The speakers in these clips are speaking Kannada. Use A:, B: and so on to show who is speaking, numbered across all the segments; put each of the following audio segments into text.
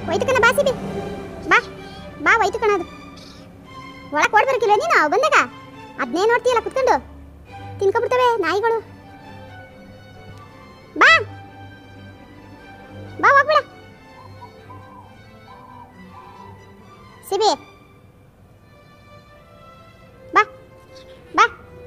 A: ಹೋಯ್ತು ಕಣ ಬಾ ಸಿಬಿ ಬಾ ಬಾ ಹೋಯ್ತು ಕಣ ಅದು ಒಳಗೆ ಓಡ್ ಬರಕಿಲ್ಲ ನೀನು ಬಂದಾಗ ಅದನ್ನೇ ನೋಡ್ತೀಯಲ್ಲ ಕುತ್ಕೊಂಡು ತಿನ್ಕೊಬಿಡ್ತವೆ ನಾಯಿಗಳು ಬಾ ಬಾ ಹೋಗ್ಬೇಡ ಸಿಬಿ ಬಾ ಬಾ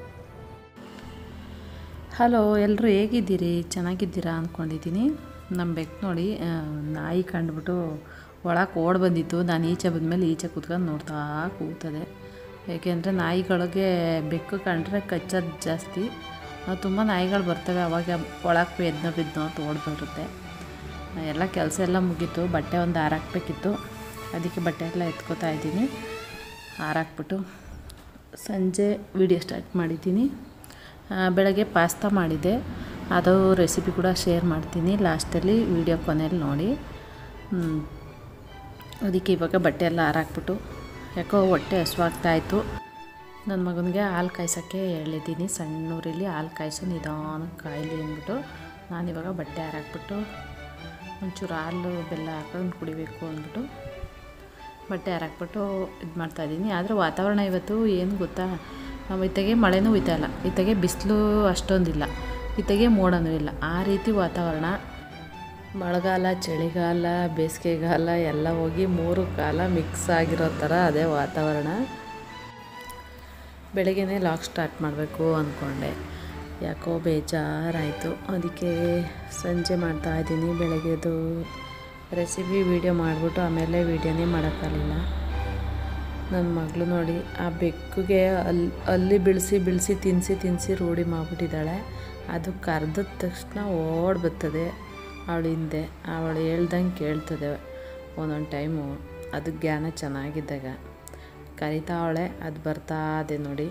B: ಹಲೋ ಎಲ್ಲರೂ ಹೇಗಿದ್ದೀರಿ ಚೆನ್ನಾಗಿದ್ದೀರಾ ಅಂದ್ಕೊಂಡಿದ್ದೀನಿ ನಮ್ಮ ಬೆಕ್ಕು ನೋಡಿ ಆ, ನಾಯಿ ಕಂಡುಬಿಟ್ಟು ಒಳಗೆ ಓಡ್ ಬಂದಿತ್ತು ನಾನು ಈಚೆ ಬಂದಮೇಲೆ ಈಚೆ ಕೂತ್ಕೊಂಡು ನೋಡ್ತಾ ಕೂತದೆ ಏಕೆಂದರೆ ನಾಯಿಗಳಿಗೆ ಬೆಕ್ಕು ಕಂಡ್ರೆ ಕಚ್ಚೋದು ಜಾಸ್ತಿ ತುಂಬ ನಾಯಿಗಳು ಬರ್ತವೆ ಅವಾಗ ಒಳಗೆ ಎದ್ನೋ ಬಿದ್ನೋ ಅಂತ ಓಡ್ ಬರುತ್ತೆ ಎಲ್ಲ ಕೆಲಸ ಎಲ್ಲ ಮುಗೀತು ಬಟ್ಟೆ ಒಂದು ಹಾರಾಕ್ಬೇಕಿತ್ತು ಅದಕ್ಕೆ ಬಟ್ಟೆ ಎಲ್ಲ ಎತ್ಕೋತಾ ಇದ್ದೀನಿ ಹಾರಾಕ್ಬಿಟ್ಟು ಸಂಜೆ ವಿಡಿಯೋ ಸ್ಟಾರ್ಟ್ ಮಾಡಿದ್ದೀನಿ ಆ, ಬೆಳಗ್ಗೆ ಪಾಸ್ತಾ ಮಾಡಿದ್ದೆ ಅದು ರೆಸಿಪಿ ಕೂಡ ಶೇರ್ ಮಾಡ್ತೀನಿ ಲಾಸ್ಟಲ್ಲಿ ವಿಡಿಯೋ ಕೊನೆಯಲ್ಲಿ ನೋಡಿ ಹ್ಮ್. ಅದಕ್ಕೆ ಇವಾಗ ಬಟ್ಟೆ ಎಲ್ಲ ಹಾರಾಕ್ಬಿಟ್ಟು ಯಾಕೋ ಹೊಟ್ಟೆ ಹಸುವಾಗ್ತಾಯಿತ್ತು ನನ್ನ ಮಗನಿಗೆ ಹಾಲು ಕಾಯ್ಸೋಕ್ಕೆ ಹೇಳಿದ್ದೀನಿ ಸಣ್ಣ ಊರಲ್ಲಿ ಹಾಲು ಕಾಯಿಸು ನಿಧಾನಕ್ಕೆ ಕಾಯಿಲಿ ಅಂದ್ಬಿಟ್ಟು ನಾನಿವಾಗ ಬಟ್ಟೆ ಹಾರಾಕ್ಬಿಟ್ಟು ಒಂಚೂರು ಹಾಲು ಬೆಲ್ಲ ಹಾಕೊಂಡು ಕುಡಿಬೇಕು ಅಂದ್ಬಿಟ್ಟು ಬಟ್ಟೆ ಹಾರಾಕ್ಬಿಟ್ಟು ಇದು ಮಾಡ್ತಾಯಿದ್ದೀನಿ ಆದರೆ ವಾತಾವರಣ ಇವತ್ತು ಏನು ಗೊತ್ತಾ ನಾವು ಇತ್ತಗೆ ಮಳೆನೂ ಹುಯ್ತಾ ಇಲ್ಲ ಇತ್ತಗೆ ಬಿಸಿಲು ಅಷ್ಟೊಂದಿಲ್ಲ ಇತ್ತಗೆ ಮೋಡನೂ ಇಲ್ಲ ಆ ರೀತಿ ವಾತಾವರಣ ಮಳೆಗಾಲ ಚಳಿಗಾಲ ಬೇಸಿಗೆಗಾಲ ಎಲ್ಲ ಹೋಗಿ ಮೂರು ಕಾಲ ಮಿಕ್ಸ್ ಆಗಿರೋ ಥರ ಅದೇ ವಾತಾವರಣ ಬೆಳಗ್ಗೆನೇ ಲಾಗ್ ಸ್ಟಾರ್ಟ್ ಮಾಡಬೇಕು ಅಂದ್ಕೊಂಡೆ ಯಾಕೋ ಬೇಜಾರಾಯಿತು ಅದಕ್ಕೆ ಸಂಜೆ ಮಾಡ್ತಾ ಇದ್ದೀನಿ ಬೆಳಗ್ಗೆದು ರೆಸಿಪಿ ವೀಡಿಯೋ ಮಾಡಿಬಿಟ್ಟು ಆಮೇಲೆ ವೀಡಿಯೋನೇ ಮಾಡೋಕ್ಕಾಗಲಿಲ್ಲ ನನ್ನ ಮಗಳು ನೋಡಿ ಆ ಬೆಕ್ಕುಗೆ ಅಲ್ಲಿ ಅಲ್ಲಿ ಬಿಳಿಸಿ ಬಿಳಿಸಿ ತಿನ್ನಿಸಿ ತಿನ್ನಿಸಿ ರೂಢಿ ಮಾಡಿಬಿಟ್ಟಿದ್ದಾಳೆ ಅದು ಕರೆದ ತಕ್ಷಣ ಓಡ್ ಬರ್ತದೆ ಅವಳ ಹಿಂದೆ ಅವಳು ಹೇಳ್ದಂಗೆ ಕೇಳ್ತದೆ ಒಂದೊಂದು ಟೈಮು ಅದು ಜ್ಞಾನ ಚೆನ್ನಾಗಿದ್ದಾಗ ಕರಿತಾವಳೆ ಅದು ಬರ್ತಾ ಇದೆ ನೋಡಿ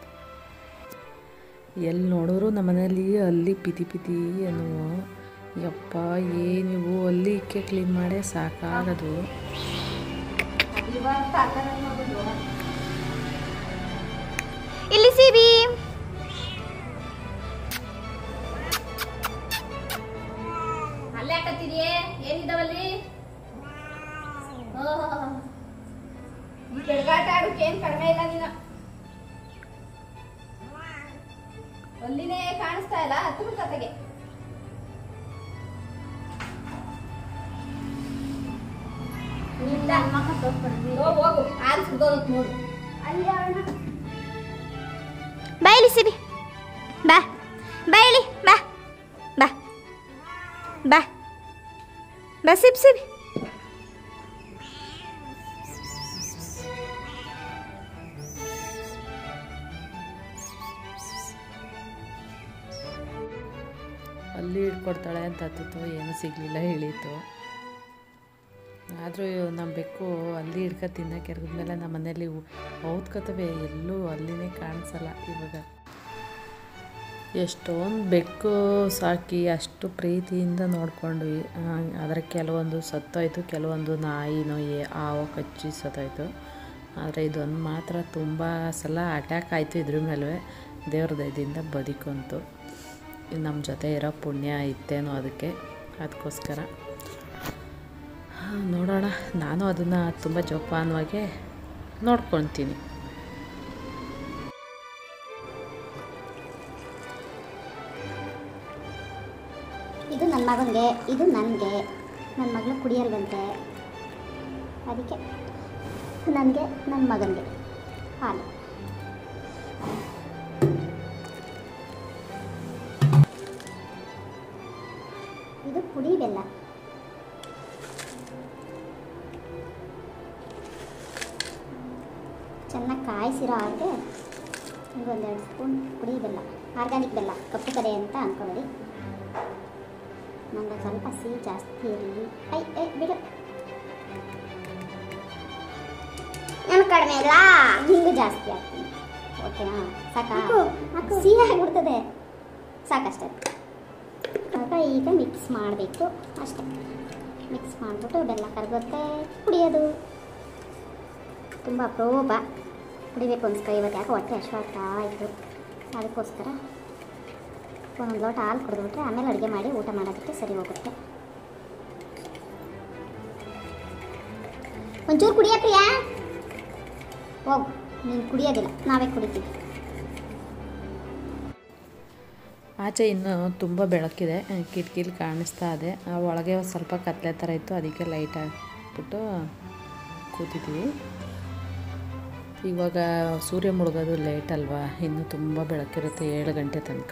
B: ಎಲ್ಲಿ ನೋಡಿದ್ರು ನಮ್ಮನೇಲಿ ಅಲ್ಲಿ ಪಿತಿ ಪಿತಿ ಅನ್ನುವು ಯಪ್ಪ ಏನಿವು ಅಲ್ಲಿ ಇಕ್ಕೆ ಕ್ಲೀನ್ ಮಾಡೇ ಸಾಕಾಗದು
A: ಇಲ್ಲಿ ಸಿಬಿ
C: ಅಲ್ಲೇ ಹಾಕತ್ತೀರಿಯೇ ಏನಿದಾವಲ್ಲಿ ಓಹ್. ಈ ಬೆಳಗಾಟ ಆಡೋಕೆ ಏನ್ ಕಡಿಮೆ ಇಲ್ಲ ನೀನು ಅಲ್ಲಿನೇ ಕಾಣಿಸ್ತಾ ಇಲ್ಲ ತುಂಬ ಕತೆಗೆ ಹೋಗು ಹೋಗು ಆರಿಸ್ಬಿಟ್ಟು ನೋಡು ಅಲ್ಲಿ ಅವನ
A: ಬಾ ಇಲ್ಲಿ ಸಿಬಿ ಬಾ ಬಾ ಇಲ್ಲಿ ಬಾ ಬಾ ಬಾ ಬಾ ಸಿಬ್ ಸಿಬಿ
B: ಅಲ್ಲಿ ಹಿಡ್ಕೊಡ್ತಾಳೆ ಅಂತ ಹತ್ತಿತ್ತು ಏನೂ ಸಿಗಲಿಲ್ಲ ಇಳೀತು ಆದರೂ ನಮ್ಮ ಬೆಕ್ಕು ಅಲ್ಲಿ ಹಿಡ್ಕೊ ತಿನ್ನಕ್ಕೆ ಎರಗಿದ್ಮೇಲೆ ನಮ್ಮ ಮನೇಲಿ ಔದ್ಕೋತವೆ ಎಲ್ಲೂ ಅಲ್ಲಿನೇ ಕಾಣಿಸಲ್ಲ ಇವಾಗ ಎಷ್ಟೊಂದು ಬೆಕ್ಕು ಸಾಕಿ ಅಷ್ಟು ಪ್ರೀತಿಯಿಂದ ನೋಡ್ಕೊಂಡ್ವಿ ಆದರೆ ಕೆಲವೊಂದು ಸತ್ತೋಯ್ತು ಕೆಲವೊಂದು ನಾಯಿನೋ ಏ ಆವೋ ಕಚ್ಚಿ ಸತ್ತೋಯ್ತು ಆದರೆ ಇದೊಂದು ಮಾತ್ರ ತುಂಬ ಸಲ ಅಟ್ಯಾಕ್ ಆಯಿತು ಇದ್ರ ಮೇಲೆ ದೇವ್ರ ದಯದಿಂದ ಬದುಕಂತು ನಮ್ಮ ಜೊತೆ ಇರೋ ಪುಣ್ಯ ಇತ್ತೇನೋ ಅದಕ್ಕೆ ಅದಕ್ಕೋಸ್ಕರ ಹಾ, ನೋಡೋಣ ನಾನು ಅದನ್ನು ತುಂಬ ಜೋಪಾನವಾಗಿ ನೋಡ್ಕೊತೀನಿ
A: ಇದು ನನ್ನ ಮಗನಿಗೆ ಇದು ನನಗೆ ನನ್ನ ಮಗಳು ಕುಡಿಯಲ್ವಂತೆ ಅದಕ್ಕೆ ನನಗೆ ನನ್ನ ಮಗನಿಗೆ ಹಾಲು ಇದು ಪುಡಿ ಬೆಲ್ಲ ಚೆನ್ನಾಗಿ ಕಾಯಿಸಿರೋ ಹಾಗೆ ಒಂದು ಒಂದೆರಡು ಸ್ಪೂನ್ ಪುಡಿ ಬೆಲ್ಲ ಆರ್ಗ್ಯಾನಿಕ್ ಬೆಲ್ಲ ಕಪ್ಪು ಕಡೆ ಅಂತ ಅಂದ್ಕೊಳ್ಳಿ ನಂಗೆ ಸ್ವಲ್ಪ ಸಿಹಿ ಜಾಸ್ತಿ ಇರಲಿ ಐ ಐ ಬಿಡು ನಾನು ಕಡಿಮೆ ಇಲ್ಲ ಹಿಂಗು ಜಾಸ್ತಿ ಆಗ್ತೀನಿ ಓಕೆನಾ ಸಾಕಾ ಸಿಹಿ ಆಗಿಬಿಡ್ತದೆ ಸಾಕಷ್ಟೇ ಆಗ ಈಗ ಮಿಕ್ಸ್ ಮಾಡಬೇಕು ಅಷ್ಟೇ ಮಿಕ್ಸ್ ಮಾಡಿಬಿಟ್ಟು ಬೆಲ್ಲ ಕರಗುತ್ತೆ ಕುಡಿಯೋದು ತುಂಬ ಅಪರೂಪ ಕುಡಿಬೇಕು ಅನ್ಸ್ಕೊ ಇವತ್ತು ಯಾಕೋ ಹೊಟ್ಟೆ ಹಶ್ವಾಗ್ತಾ ಇತ್ತು ಅದಕ್ಕೋಸ್ಕರ ಒಂದೊಂದು ಲೋಟ ಹಾಲು ಕುಡಿದ್ಬಿಟ್ರೆ ಆಮೇಲೆ ಅಡುಗೆ ಮಾಡಿ ಊಟ ಮಾಡೋದಕ್ಕೆ ಸರಿ ಹೋಗುತ್ತೆ ಒಂಚೂರು ಕುಡಿಯ ಪ್ರಿಯಾ ಹೋಗು ನೀನು ಕುಡಿಯೋದಿಲ್ಲ ನಾವೇ ಕುಡಿತೀವಿ
B: ಆಚೆ ಇನ್ನು ತುಂಬ ಬೆಳಕಿದೆ ಕಿಟಕಿಲಿ ಕಾಣಿಸ್ತಾ ಇದೆ ಆ ಒಳಗೆ ಒಂದ್ ಸ್ವಲ್ಪ ಕತ್ಲೆ ಥರ ಇತ್ತು ಅದಕ್ಕೆ ಲೈಟ್ ಹಾಕ್ಬಿಟ್ಟು ಕೂತಿದ್ವಿ ಇವಾಗ ಸೂರ್ಯ ಮುಳುಗೋದು ಲೇಟ್ ಅಲ್ವಾ ಇನ್ನು ತುಂಬ ಬೆಳಕಿರುತ್ತೆ ಏಳು ಗಂಟೆ ತನಕ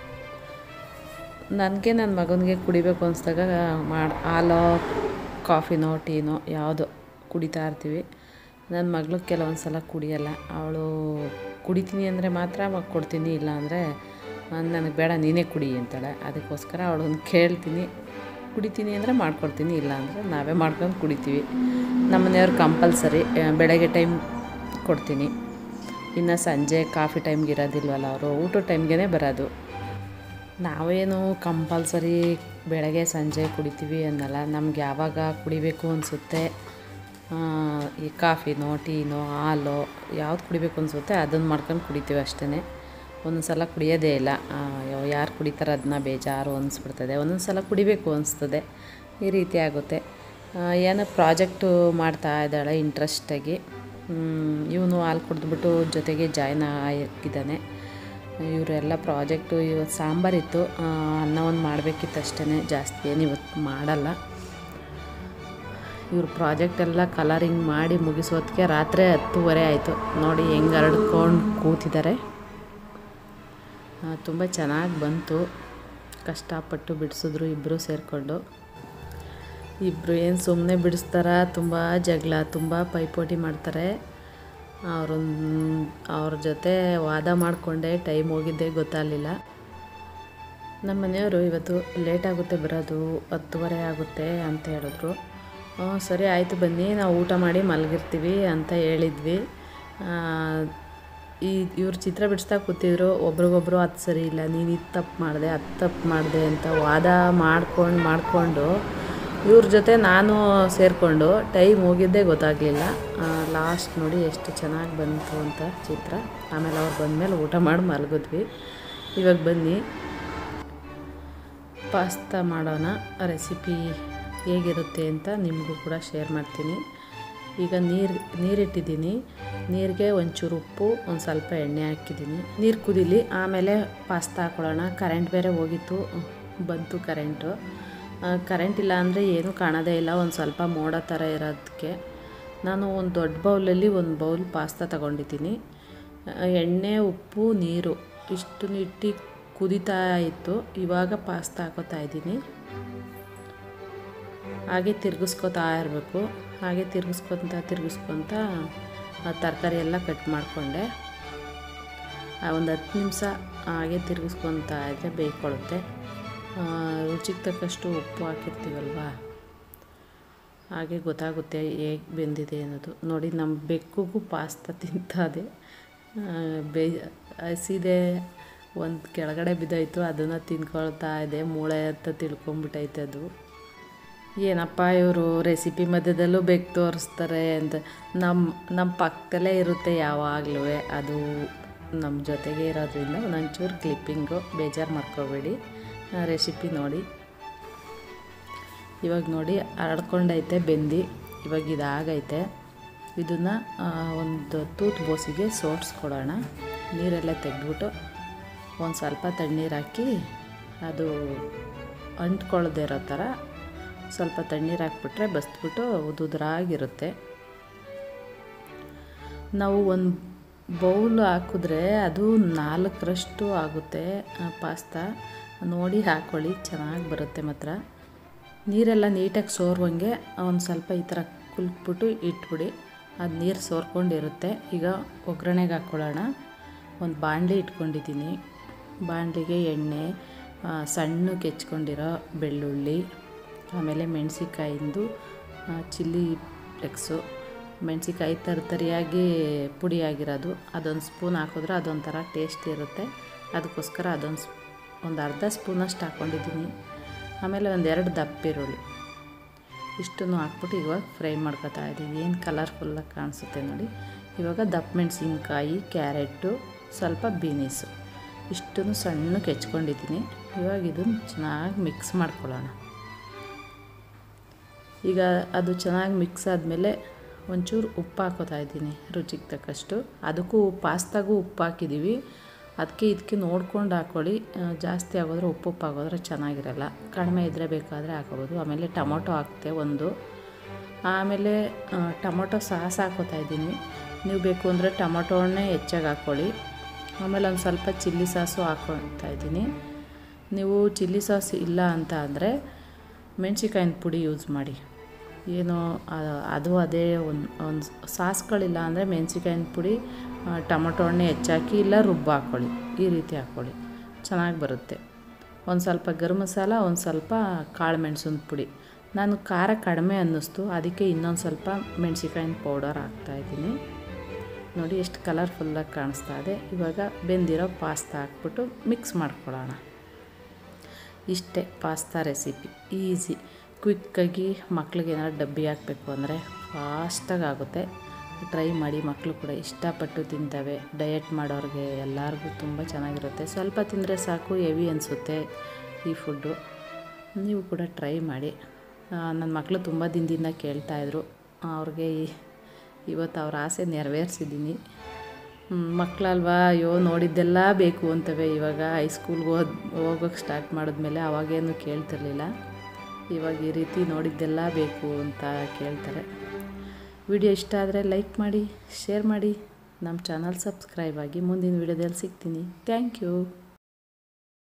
B: ನನಗೆ ನನ್ನ ಮಗನಿಗೆ ಕುಡಿಬೇಕು ಅನಿಸ್ದಾಗ ಮಾಡಿ ಹಾಲೋ ಕಾಫಿನೋ ಟೀನೋ ಯಾವುದೋ ಕುಡಿತಾ ಇರ್ತೀವಿ ನನ್ನ ಮಗಳು ಕೆಲವೊಂದು ಸಲ ಕುಡಿಯಲ್ಲ ಅವಳು ಕುಡಿತೀನಿ ಅಂದರೆ ಮಾತ್ರ ಮಗ ಕೊಡ್ತೀನಿ ಇಲ್ಲ ಅಂದರೆ ನನಗೆ ಬೇಡ ನೀನೇ ಕುಡಿ ಅಂತಾಳೆ ಅದಕ್ಕೋಸ್ಕರ ಅವಳನ್ನು ಕೇಳ್ತೀನಿ ಕುಡಿತೀನಿ ಅಂದರೆ ಮಾಡ್ಕೊಡ್ತೀನಿ ಇಲ್ಲ ಅಂದರೆ ನಾವೇ ಮಾಡ್ಕೊಂಡು ಕುಡಿತೀವಿ ನಮ್ಮ ಮನೆಯವ್ರು ಕಂಪಲ್ಸರಿ ಬೆಳಗ್ಗೆ ಟೈಮ್ ಕೊಡ್ತೀನಿ ಇನ್ನು ಸಂಜೆ ಕಾಫಿ ಟೈಮ್ಗೆ ಇರೋದಿಲ್ವಲ್ಲ ಅವರು ಊಟ ಟೈಮ್ಗೆ ಬರೋದು ನಾವೇನು ಕಂಪಲ್ಸರಿ ಬೆಳಗ್ಗೆ ಸಂಜೆ ಕುಡಿತೀವಿ ಅನ್ನಲ್ಲ ನಮ್ಗೆ ಯಾವಾಗ ಕುಡಿಬೇಕು ಅನಿಸುತ್ತೆ ಈ ಕಾಫಿನೋ ಟೀನೋ ಹಾಲು ಯಾವ್ದು ಕುಡಿಬೇಕು ಅನಿಸುತ್ತೆ ಅದನ್ನು ಮಾಡ್ಕೊಂಡು ಕುಡಿತೀವಿ ಅಷ್ಟೇ ಒಂದೊಂದು ಸಲ ಕುಡಿಯೋದೇ ಇಲ್ಲ ಯಾರು ಕುಡಿತಾರೆ ಅದನ್ನ ಬೇಜಾರು ಅನಿಸ್ಬಿಡ್ತದೆ ಒಂದೊಂದು ಸಲ ಕುಡಿಬೇಕು ಅನಿಸ್ತದೆ ಈ ರೀತಿ ಆಗುತ್ತೆ ಆ, ಏನೋ ಪ್ರಾಜೆಕ್ಟು ಮಾಡ್ತಾ ಇದ್ದಾಳೆ ಇಂಟ್ರೆಸ್ಟಾಗಿ ಇವನು ಹಾಲು ಕುಡಿದ್ಬಿಟ್ಟು ಜೊತೆಗೆ ಜಾಯ್ನ್ ಆಗಿದ್ದಾನೆ ಇವರೆಲ್ಲ ಪ್ರಾಜೆಕ್ಟು ಇವತ್ತು ಸಾಂಬಾರಿತ್ತು ಆ, ಅನ್ನ ಒಂದು ಮಾಡಬೇಕಿತ್ತು ಅಷ್ಟೇ ಜಾಸ್ತಿ ಏನು ಇವತ್ತು ಮಾಡಲ್ಲ ಇವ್ರ ಪ್ರಾಜೆಕ್ಟ್ ಎಲ್ಲ ಕಲರಿಂಗ್ ಮಾಡಿ ಮುಗಿಸೋದಕ್ಕೆ ರಾತ್ರಿ ಹತ್ತುವರೆ ಆಯಿತು ನೋಡಿ ಹೆಂಗೆ ಹರಡ್ಕೊಂಡು ಕೂತಿದ್ದಾರೆ ತುಂಬ ಚೆನ್ನಾಗಿ ಬಂತು ಕಷ್ಟಪಟ್ಟು ಬಿಡಿಸಿದ್ರು ಇಬ್ಬರು ಸೇರಿಕೊಂಡು ಇಬ್ಬರು ಏನು ಸುಮ್ಮನೆ ಬಿಡಿಸ್ತಾರ ತುಂಬ ಜಗಳ ತುಂಬ ಪೈಪೋಟಿ ಮಾಡ್ತಾರೆ ಅವ್ರೊಂದು ಅವ್ರ ಜೊತೆ ವಾದ ಮಾಡಿಕೊಂಡೆ ಟೈಮ್ ಹೋಗಿದ್ದೇ ಗೊತ್ತಾಗಲಿಲ್ಲ ನಮ್ಮ ಮನೆಯವರು ಇವತ್ತು ಲೇಟ್ ಆಗುತ್ತೆ ಬರೋದು ಹತ್ತುವರೆ ಆಗುತ್ತೆ ಅಂತ ಹೇಳಿದ್ರು ಹ್ಞೂ ಸರಿ ಆಯಿತು ಬನ್ನಿ ನಾವು ಊಟ ಮಾಡಿ ಮಲಗಿರ್ತೀವಿ ಅಂತ ಹೇಳಿದ್ವಿ ಆ, ಈ ಇವ್ರು ಚಿತ್ರ ಬಿಡಿಸ್ತಾ ಕೂತಿದ್ರು ಒಬ್ರಿಗೊಬ್ರು ಅದು ಸರಿ ಇಲ್ಲ ನೀನು ಇದು ತಪ್ಪು ಮಾಡಿದೆ ಅದು ತಪ್ಪು ಮಾಡಿದೆ ಅಂತ ವಾದ ಮಾಡ್ಕೊಂಡು ಮಾಡಿಕೊಂಡು ಇವ್ರ ಜೊತೆ ನಾನು ಸೇರಿಕೊಂಡು ಟೈಮ್ ಹೋಗಿದ್ದೇ ಗೊತ್ತಾಗಲಿಲ್ಲ ಲಾಸ್ಟ್ ನೋಡಿ ಎಷ್ಟು ಚೆನ್ನಾಗಿ ಬಂತು ಅಂತ ಚಿತ್ರ ಆಮೇಲೆ ಅವ್ರು ಬಂದಮೇಲೆ ಊಟ ಮಾಡಿ ಮಲಗಿದ್ವಿ ಇವಾಗ ಬನ್ನಿ ಪಾಸ್ತಾ ಮಾಡೋಣ ರೆಸಿಪಿ ಹೇಗಿರುತ್ತೆ ಅಂತ ನಿಮಗೂ ಕೂಡ ಶೇರ್ ಮಾಡ್ತೀನಿ ಈಗ ನೀರು ನೀರಿಟ್ಟಿದ್ದೀನಿ ನೀರಿಗೆ ಒಂಚೂರು ಉಪ್ಪು ಒಂದು ಸ್ವಲ್ಪ ಎಣ್ಣೆ ಹಾಕಿದ್ದೀನಿ ನೀರು ಕುದೀಲಿ ಆಮೇಲೆ ಪಾಸ್ತಾ ಹಾಕೊಳ್ಳೋಣ ಕರೆಂಟ್ ಬೇರೆ ಹೋಗಿತ್ತು ಬಂತು ಕರೆಂಟು ಕರೆಂಟ್ ಇಲ್ಲ ಅಂದರೆ ಏನೂ ಕಾಣೋದೇ ಇಲ್ಲ ಒಂದು ಸ್ವಲ್ಪ ಮೋಡ ಥರ ಇರೋದಕ್ಕೆ ನಾನು ಒಂದು ದೊಡ್ಡ ಬೌಲಲ್ಲಿ ಒಂದು ಬೌಲ್ ಪಾಸ್ತಾ ತಗೊಂಡಿದ್ದೀನಿ ಆ, ಎಣ್ಣೆ ಉಪ್ಪು ನೀರು ಇಷ್ಟು ಇಟ್ಟು ಕುದೀತಾ ಇತ್ತು ಇವಾಗ ಪಾಸ್ತಾ ಹಾಕೋತಾ ಇದ್ದೀನಿ ಹಾಗೆ ತಿರ್ಗಿಸ್ಕೊತಾ ಇರಬೇಕು ಹಾಗೆ ತಿರ್ಗಿಸ್ಕೊತ ತಿರ್ಗಿಸ್ಕೊತ ತರಕಾರಿ ಎಲ್ಲ ಕಟ್ ಮಾಡಿಕೊಂಡೆ ಒಂದು ಹತ್ತು ನಿಮಿಷ ಹಾಗೆ ತಿರ್ಗಿಸ್ಕೊತಾ ಇದ್ದರೆ ಬೇಯ್ಕೊಳ್ಳುತ್ತೆ ಆ, ರುಚಿಗೆ ತಕ್ಕಷ್ಟು ಉಪ್ಪು ಹಾಕಿರ್ತೀವಲ್ವಾ ಹಾಗೆ ಗೊತ್ತಾಗುತ್ತೆ ಹೇಗೆ ಬೆಂದಿದೆ ಅನ್ನೋದು ನೋಡಿ ನಮ್ಮ ಬೆಕ್ಕುಗೂ ಪಾಸ್ತಾ ತಿಂತದೆ ಬೇ ಹಸಿದೆ ಒಂದು ಕೆಳಗಡೆ ಬಿದ್ದೋಯ್ತು ಅದನ್ನು ತಿನ್ಕೊಳ್ತಾ ಇದೆ ಮೂಳೆ ಅಂತ ತಿಳ್ಕೊಂಬಿಟ್ಟೈತೆ ಅದು ಏನಪ್ಪ ಇವರು ರೆಸಿಪಿ ಮಧ್ಯದಲ್ಲೂ ಬೇಕು ತೋರಿಸ್ತಾರೆ ಅಂತ ನಮ್ಮ ನಮ್ಮ ಪಕ್ಕದಲ್ಲೇ ಇರುತ್ತೆ ಯಾವಾಗಲೂ ಅದು ನಮ್ಮ ಜೊತೆಗೆ ಇರೋದ್ರಿಂದ ಒಂದೊಂಚೂರು ಕ್ಲಿಪ್ಪಿಂಗು ಬೇಜಾರು ಮಾಡ್ಕೋಬೇಡಿ ರೆಸಿಪಿ ನೋಡಿ ಇವಾಗ ನೋಡಿ ಹರಡ್ಕೊಂಡೈತೆ ಬೆಂದು ಇವಾಗ ಇದಾಗೈತೆ ಇದನ್ನು ಒಂದು ತೂತು ಬೋಸಿಗೆ ಸೋಡ್ಸ್ಕೊಡೋಣ ನೀರೆಲ್ಲ ತೆಗೆದ್ಬಿಟ್ಟು ಒಂದು ಸ್ವಲ್ಪ ತಣ್ಣೀರು ಹಾಕಿ ಅದು ಅಂಟ್ಕೊಳ್ದೇ ಇರೋ ಥರ ಸ್ವಲ್ಪ ತಣ್ಣೀರು ಹಾಕ್ಬಿಟ್ರೆ ಬಸ್ಬಿಟ್ಟು ಉದುದ್ರಾಗಿರುತ್ತೆ ನಾವು ಒಂದು ಬೌಲ್ ಹಾಕಿದ್ರೆ ಅದು ನಾಲ್ಕರಷ್ಟು ಆಗುತ್ತೆ ಆ ಪಾಸ್ತಾ ನೋಡಿ ಹಾಕ್ಕೊಳ್ಳಿ ಚೆನ್ನಾಗಿ ಬರುತ್ತೆ ಮಾತ್ರ ನೀರೆಲ್ಲ ನೀಟಾಗಿ ಸೋರುವಂಗೆ ಒಂದು ಸ್ವಲ್ಪ ಈ ಥರ ಕುಲ್ಕ್ಬಿಟ್ಟು ಇಟ್ಬಿಡಿ ಅದು ನೀರು ಸೋರ್ಕೊಂಡಿರುತ್ತೆ ಈಗ ಒಗ್ಗರಣೆಗೆ ಹಾಕ್ಕೊಳ್ಳೋಣ ಒಂದು ಬಾಣಲಿ ಇಟ್ಕೊಂಡಿದ್ದೀನಿ ಬಾಣಲಿಗೆ ಎಣ್ಣೆ ಆ, ಸಣ್ಣಕ್ಕೆ ಹೆಚ್ಕೊಂಡಿರೋ ಬೆಳ್ಳುಳ್ಳಿ ಆಮೇಲೆ ಮೆಣಸಿಕಾಯಿಂದು ಚಿಲ್ಲಿ ಫ್ಲೆಕ್ಸು ಮೆಣಸಿಕಾಯಿ ತರಿತರಿಯಾಗಿ ಪುಡಿಯಾಗಿರೋದು ಅದೊಂದು ಸ್ಪೂನ್ ಹಾಕಿದ್ರೆ ಅದೊಂಥರ ಟೇಸ್ಟ್ ಇರುತ್ತೆ ಅದಕ್ಕೋಸ್ಕರ ಅದೊಂದು ಸ್ ಒಂದು ಅರ್ಧ ಸ್ಪೂನಷ್ಟು ಹಾಕ್ಕೊಂಡಿದ್ದೀನಿ ಆಮೇಲೆ ಒಂದೆರಡು ದಪ್ಪ ಈರುಳ್ಳಿ ಇಷ್ಟನ್ನು ಹಾಕ್ಬಿಟ್ಟು ಇವಾಗ ಫ್ರೈ ಮಾಡ್ಕೊತಾ ಇದ್ದೀವಿ ಏನು ಕಲರ್ಫುಲ್ಲಾಗಿ ಕಾಣಿಸುತ್ತೆ ನೋಡಿ ಇವಾಗ ದಪ್ಪ ಮೆಣಸಿನ್ಕಾಯಿ ಕ್ಯಾರೆಟು ಸ್ವಲ್ಪ ಬೀನೀಸು ಇಷ್ಟನ್ನು ಸಣ್ಣಕ್ಕೆ ಹೆಚ್ಕೊಂಡಿದ್ದೀನಿ ಇವಾಗ ಇದನ್ನು ಚೆನ್ನಾಗಿ ಮಿಕ್ಸ್ ಮಾಡ್ಕೊಳ್ಳೋಣ ಈಗ ಅದು ಚೆನ್ನಾಗಿ ಮಿಕ್ಸ್ ಆದಮೇಲೆ ಒಂಚೂರು ಉಪ್ಪು ಹಾಕೋತಾ ಇದ್ದೀನಿ ರುಚಿಗೆ ತಕ್ಕಷ್ಟು ಅದಕ್ಕೂ ಪಾಸ್ತಾಗೂ ಉಪ್ಪು ಹಾಕಿದ್ದೀವಿ ಅದಕ್ಕೆ ಇದಕ್ಕೆ ನೋಡ್ಕೊಂಡು ಹಾಕ್ಕೊಳ್ಳಿ ಆ, ಜಾಸ್ತಿ ಆಗೋದ್ರೆ ಉಪ್ಪು ಉಪ್ಪು ಆಗೋದ್ರೆ ಚೆನ್ನಾಗಿರಲ್ಲ ಕಡಿಮೆ ಇದ್ದರೆ ಬೇಕಾದರೆ ಹಾಕೋಬೋದು ಆಮೇಲೆ ಟೊಮೊಟೊ ಹಾಕ್ತೆ ಒಂದು ಆಮೇಲೆ ಆ, ಟೊಮೊಟೊ ಸಾಸ್ ಹಾಕೋತಾ ಇದ್ದೀನಿ ನೀವು ಬೇಕು ಅಂದರೆ ಟೊಮೊಟೊನೇ ಹೆಚ್ಚಾಗಿ ಹಾಕ್ಕೊಳ್ಳಿ ಆಮೇಲೆ ಒಂದು ಸ್ವಲ್ಪ ಚಿಲ್ಲಿ ಸಾಸು ಹಾಕ್ಕೊತಾ ಇದ್ದೀನಿ ನೀವು ಚಿಲ್ಲಿ ಸಾಸ್ ಇಲ್ಲ ಅಂತ ಅಂದರೆ ಮೆಣ್ಸಿಕಾಯಿನ ಪುಡಿ ಯೂಸ್ ಮಾಡಿ ಏನು ಆ- ಅದು ಅದೇ ಒಂದು ಒಂದು ಸಾಸ್ಗಳಿಲ್ಲ ಅಂದರೆ ಮೆಣ್ಸಿಕಾಯಿನ ಪುಡಿ ಆ, ಟೊಮೊಟೊ ಹಣ್ಣೆ ಹೆಚ್ಚಾಕಿ ಇಲ್ಲ ರುಬ್ಬು ಹಾಕ್ಕೊಳ್ಳಿ ಈ ರೀತಿ ಹಾಕ್ಕೊಳ್ಳಿ ಚೆನ್ನಾಗಿ ಬರುತ್ತೆ ಒಂದು ಸ್ವಲ್ಪ ಗರಂ ಮಸಾಲ ಒಂದು ಸ್ವಲ್ಪ ಕಾಳು ಮೆಣಸಿನ ಪುಡಿ ನಾನು ಖಾರ ಕಡಿಮೆ ಅನ್ನಿಸ್ತು ಅದಕ್ಕೆ ಇನ್ನೊಂದು ಸ್ವಲ್ಪ ಮೆಣಸಿಕಾಯಿನ ಪೌಡರ್ ಹಾಕ್ತಾಯಿದ್ದೀನಿ ನೋಡಿ ಎಷ್ಟು ಕಲರ್ಫುಲ್ಲಾಗಿ ಕಾಣಿಸ್ತಾ ಇದೆ ಇವಾಗ ಬೆಂದಿರೋ ಪಾಸ್ತಾ ಹಾಕ್ಬಿಟ್ಟು ಮಿಕ್ಸ್ ಮಾಡ್ಕೊಳ್ಳೋಣ ಇಷ್ಟೇ ಪಾಸ್ತಾ ರೆಸಿಪಿ ಈಸಿ ಕ್ವಿಕ್ಕಾಗಿ ಮಕ್ಳಿಗೆ ಏನಾದ್ರು ಡಬ್ಬಿ ಹಾಕಬೇಕು ಅಂದರೆ ಫಾಸ್ಟಾಗಿ ಆಗುತ್ತೆ ಟ್ರೈ ಮಾಡಿ ಮಕ್ಕಳು ಕೂಡ ಇಷ್ಟಪಟ್ಟು ತಿಂತವೆ ಡಯಟ್ ಮಾಡೋರಿಗೆ ಎಲ್ಲರಿಗೂ ತುಂಬ ಚೆನ್ನಾಗಿರುತ್ತೆ ಸ್ವಲ್ಪ ತಿಂದರೆ ಸಾಕು ಹೆವಿ ಅನಿಸುತ್ತೆ ಈ ಫುಡ್ಡು ನೀವು ಕೂಡ ಟ್ರೈ ಮಾಡಿ ನನ್ನ ಮಕ್ಕಳು ತುಂಬ ದಿನದಿಂದ ಕೇಳ್ತಾಯಿದ್ರು ಅವ್ರಿಗೆ ಈ- ಇವತ್ತು ಅವ್ರ ಆಸೆ ನೆರವೇರಿಸಿದ್ದೀನಿ ಮಕ್ಕಳಲ್ವಾ ಅಯ್ಯೋ ನೋಡಿದ್ದೆಲ್ಲ ಬೇಕು ಅಂತವೆ ಇವಾಗ ಹೈಸ್ಕೂಲ್ಗೆ ಓದ್ ಹೋಗೋಕ್ಕೆ ಸ್ಟಾರ್ಟ್ ಮಾಡಿದ್ಮೇಲೆ ಅವಾಗೇನು ಕೇಳ್ತಿರ್ಲಿಲ್ಲ ಇವಾಗ ಈ ರೀತಿ ನೋಡಿದ್ದೆಲ್ಲ ಬೇಕು ಅಂತ ಕೇಳ್ತಾರೆ ವಿಡಿಯೋ ಇಷ್ಟ ಆದರೆ ಲೈಕ್ ಮಾಡಿ ಶೇರ್ ಮಾಡಿ ನಮ್ಮ ಚಾನಲ್ ಸಬ್ಸ್ಕ್ರೈಬ್ ಆಗಿ ಮುಂದಿನ ವಿಡಿಯೋದಲ್ಲಿ ಸಿಗ್ತೀನಿ ಥ್ಯಾಂಕ್ ಯು